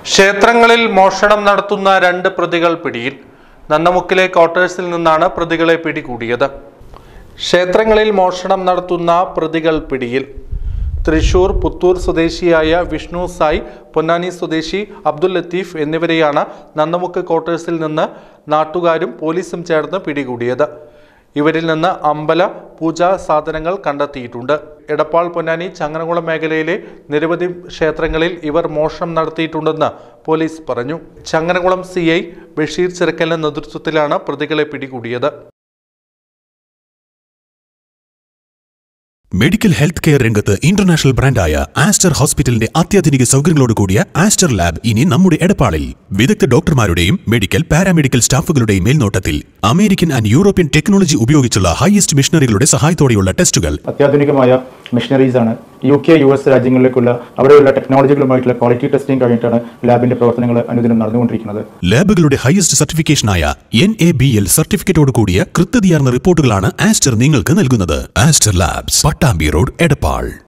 ക്ഷേത്രങ്ങളിൽ മോഷണം നടത്തുന്ന രണ്ട് പ്രതികൾ പിടിയിൽ നന്നമുക്കിലെ ക്വാർട്ടേഴ്സിൽ നിന്നാണ് പ്രതികളെ പിടികൂടിയത് ക്ഷേത്രങ്ങളിൽ മോഷണം നടത്തുന്ന പ്രതികൾ പിടിയിൽ തൃശൂർ പുത്തൂർ സ്വദേശിയായ വിഷ്ണു സായ് പൊന്നാനി സ്വദേശി അബ്ദുൽ ലത്തീഫ് എന്നിവരെയാണ് നന്നമുക്ക് ക്വാർട്ടേഴ്സിൽ നിന്ന് നാട്ടുകാരും പോലീസും ചേർന്ന് പിടികൂടിയത് ഇവരിൽ നിന്ന് അമ്പല പൂജാ സാധനങ്ങൾ കണ്ടെത്തിയിട്ടുണ്ട് എടപ്പാൾ പൊന്നാനി ചങ്ങനകുളം മേഖലയിലെ നിരവധി ക്ഷേത്രങ്ങളിൽ ഇവർ മോഷണം നടത്തിയിട്ടുണ്ടെന്ന് പോലീസ് പറഞ്ഞു ചങ്ങനകുളം സി ഐ ബഷീർ ചിറക്കലിന്റെ നേതൃത്വത്തിലാണ് പ്രതികളെ പിടികൂടിയത് മെഡിക്കൽ ഹെൽത്ത് കെയർ രംഗത്ത് ഇന്റർനാഷണൽ ബ്രാൻഡായ ആസ്റ്റർ ഹോസ്പിറ്റലിന്റെ അത്യാധുനിക സൗകര്യങ്ങളോട് കൂടിയ ആസ്റ്റർ ലാബ് ഇനി നമ്മുടെ എടപ്പാളിൽ വിദഗ്ധ ഡോക്ടർമാരുടെയും മെഡിക്കൽ പാരാമെഡിക്കൽ സ്റ്റാഫുകളുടെയും മേൽനോട്ടത്തിൽ അമേരിക്കൻ ആൻഡ് യൂറോപ്യൻ ടെക്നോളജി ഉപയോഗിച്ചുള്ള ഹയസ്റ്റ് മിഷനറികളുടെ സഹായത്തോടെയുള്ള ടെസ്റ്റുകൾ അത്യാധുനികമായ മെഷീനറീസ് ആണ് യു കെ യു എസ് രാജ്യങ്ങളിലേക്കുള്ള അവിടെയുള്ള ടെക്നോളജികളുമായിട്ടുള്ള ക്വാളിറ്റി ടെസ്റ്റിംഗ് കഴിഞ്ഞിട്ടാണ് ലാബിന്റെ പ്രവർത്തനങ്ങൾ അനുദിനം നടന്നുകൊണ്ടിരിക്കുന്നത് ലാബുകളുടെ ഹയസ്റ്റ് സർട്ടിഫിക്കേഷനായ എൻ എ ബി എൽ സർട്ടിഫിക്കറ്റോട് കൂടിയ കൃത്യതയാർന്ന റിപ്പോർട്ടുകളാണ് ആസ്റ്റർ നിങ്ങൾക്ക് നൽകുന്നത് Aster labs Pattambi road Edappal